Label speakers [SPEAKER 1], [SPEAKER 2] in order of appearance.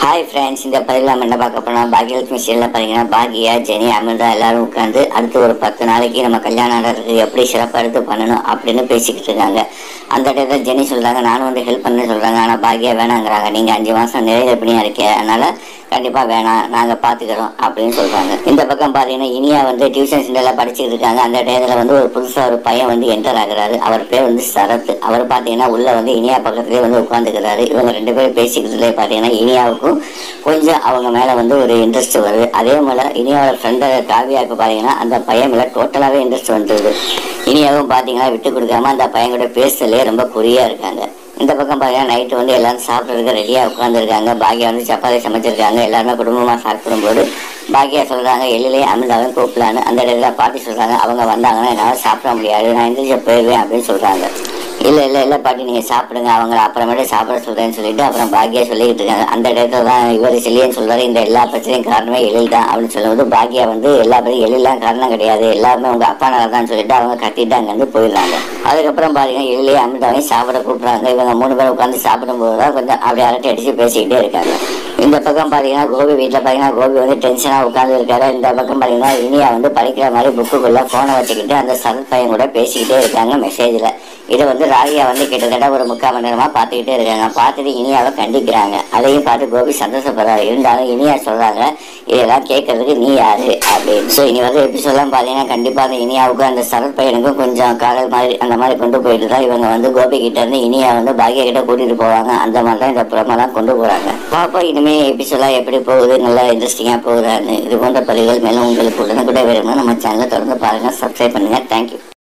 [SPEAKER 1] hi friends இந்த பதிவில் நம்ம என்ன பார்க்க போனால் பாக்யலட்சுமி சீரியலில் பார்த்தீங்கன்னா பாக்யா ஜெனி அமிர்தா எல்லாரும் உட்காந்து அடுத்து ஒரு பத்து நாளைக்கு நம்ம கல்யாணம் நடக்குது எப்படி சிறப்பாக எடுத்து பண்ணணும் அப்படின்னு பேசிக்கிட்டு இருக்காங்க அந்த இடத்துல ஜெனி சொல்கிறாங்க நானும் வந்து ஹெல்ப் பண்ண சொல்கிறாங்க ஆனால் பாக்யா வேணாங்கிறாங்க நீங்கள் அஞ்சு மாதம் நிறைய எப்படியா இருக்கே அதனால் கண்டிப்பாக வேணாம் நாங்கள் பார்த்துக்கிறோம் அப்படின்னு சொல்கிறாங்க இந்த பக்கம் பார்த்தீங்கன்னா இனியா வந்து டியூஷன் சென்டரில் படிச்சுட்டு இருக்காங்க அந்த டயத்தில் வந்து ஒரு புதுசாக ஒரு பையன் வந்து என்டர் ஆகுறாரு அவர் பேர் வந்து சரத் அவர் பார்த்தீங்கன்னா உள்ளே வந்து இனியா பக்கத்துலேயே வந்து உட்காந்துக்கிறாரு இவங்க ரெண்டு பேரும் பேசிக்கிறதுலே பார்த்தீங்கன்னா இனியாவுக்கும் கொஞ்சம் அவங்க மேலே வந்து ஒரு இன்ட்ரெஸ்ட் வருது அதே போல் இனியாவோட ஃப்ரெண்டு காவியாவுக்கு பார்த்தீங்கன்னா அந்த பையன் மேலே டோட்டலாகவே இன்ட்ரெஸ்ட் வந்துடுது இனியாவும் பார்த்தீங்கன்னா விட்டு கொடுக்காம அந்த பையன் கூட பேசுறதுலேயே ரொம்ப குறியாக இருக்காங்க இந்த பக்கம் பார்த்தீங்கன்னா நைட்டு வந்து எல்லாரும் சாப்பிட்றதுக்கு ரெடியாக உட்காந்துருக்காங்க பாக்கியா வந்து சப்பாத்தி சமைச்சிருக்காங்க எல்லாருமே குடும்பமாக சாப்பிடும்போது பாக்கியா சொல்கிறாங்க எள்ளிலே அமிர்தாவும் கூப்பிடலான்னு அந்த இடத்துல பாட்டி சொல்கிறாங்க அவங்க வந்தாங்கன்னா என்னால் சாப்பிட முடியாது நான் எந்திரிச்சு போயிடுவேன் அப்படின்னு சொல்கிறாங்க இல்லை இல்லை இல்லை பாட்டி நீங்கள் சாப்பிடுங்க அவங்கள அப்புறமேட்டு சாப்பிட சொல்கிறேன்னு சொல்லிட்டு அப்புறம் பாக்கியா சொல்லிக்கிட்டு இருக்காங்க அந்த இடத்துல தான் இவர் செல்லியன்னு சொல்றாரு இந்த எல்லா பிரச்சனையும் காரணமே எழில் தான் அப்படின்னு சொல்லும்போது பாக்கியா வந்து எல்லா பிரச்சனையும் எழிலாம் காரணம் கிடையாது எல்லாருமே உங்கள் அப்பா நல்லா தான் சொல்லிட்டு அவங்க கத்திட்டு அங்கேருந்து போயிடுறாங்க அதுக்கப்புறம் பார்த்தீங்கன்னா எழிலே அமிர்தாவையும் சாப்பிட கூப்பிட்றாங்க இவங்க மூணு பேர் உட்காந்து சாப்பிடும்போது தான் கொஞ்சம் அப்படி அரட்டை அடித்து பேசிக்கிட்டே இருக்காங்க இந்த பக்கம் பார்த்தீங்கன்னா கோபி வீட்டில் பார்த்தீங்கன்னா கோபி வந்து டென்ஷனாக உட்காந்து இருக்காரு இந்த பக்கம் பார்த்தீங்கன்னா இனியா வந்து படிக்கிற மாதிரி புக்குக்குள்ளே ஃபோனை வச்சுக்கிட்டு அந்த சரத் பையன் கூட பேசிக்கிட்டே இருக்காங்க மெசேஜில் இதை வந்து ராகியா வந்து கிட்டத்தட்ட ஒரு முக்கால் மணி நேரமாக பார்த்துக்கிட்டே இருக்காங்க பார்த்துட்டு இனியாவை கண்டிக்கிறாங்க அதையும் பார்த்து கோபி சந்தோஷப்படுறாரு இருந்தாலும் இனியா சொல்கிறாங்க இதெல்லாம் கேட்கறதுக்கு நீ யாரு அப்படின்னு ஸோ இனி வந்து எபிசோட்லாம் பார்த்தீங்கன்னா கண்டிப்பாக அந்த இனியாவுக்கு அந்த சரத் பையனுக்கும் கொஞ்சம் காதல் மாதிரி அந்த மாதிரி கொண்டு போயிட்டு தான் இவங்க வந்து கோபி கிட்ட இருந்து இனியா வந்து பாக்கியா கிட்ட கூட்டிட்டு போவாங்க அந்த மாதிரி தான் இந்த ப்ரோமெல்லாம் கொண்டு போகிறாங்க பாப்பா இனிமேல் எபிசோட்லாம் எப்படி போகுது நல்லா இன்ட்ரெஸ்டிங்காக போகுதான்னு இது போன்ற பதிவுகள் மேலும் உங்களுக்கு உடனுக்குடைய வேணும்னா நம்ம சேனலை தொடர்ந்து பாருங்கள் சப்ஸ்கிரைப் பண்ணுங்கள் தேங்க்யூ